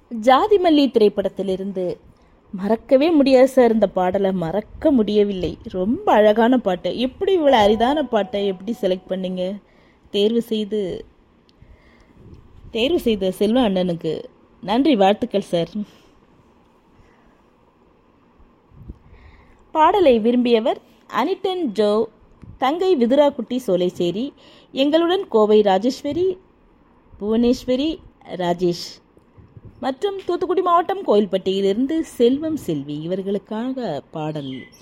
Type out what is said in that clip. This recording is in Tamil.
ஜாதிமல்லி திரைப்படத்திலிருந்து மறக்கவே முடியாது சார் இந்த பாடலை மறக்க முடியவில்லை ரொம்ப அழகான பாட்டு எப்படி இவ்வளோ அரிதான பாட்டை எப்படி செலக்ட் பண்ணீங்க தேர்வு செய்து தேர்வு செய்த செல்வ அண்ணனுக்கு நன்றி வாழ்த்துக்கள் சார் பாடலை விரும்பியவர் அனிட்டன் ஜோ தங்கை விதுராக்குட்டி சோலைச்சேரி எங்களுடன் கோவை ராஜேஸ்வரி புவனேஸ்வரி ராஜேஷ் மற்றும் தூத்துக்குடி மாவட்டம் கோயில்பட்டியிலிருந்து செல்வம் செல்வி இவர்களுக்காக பாடல்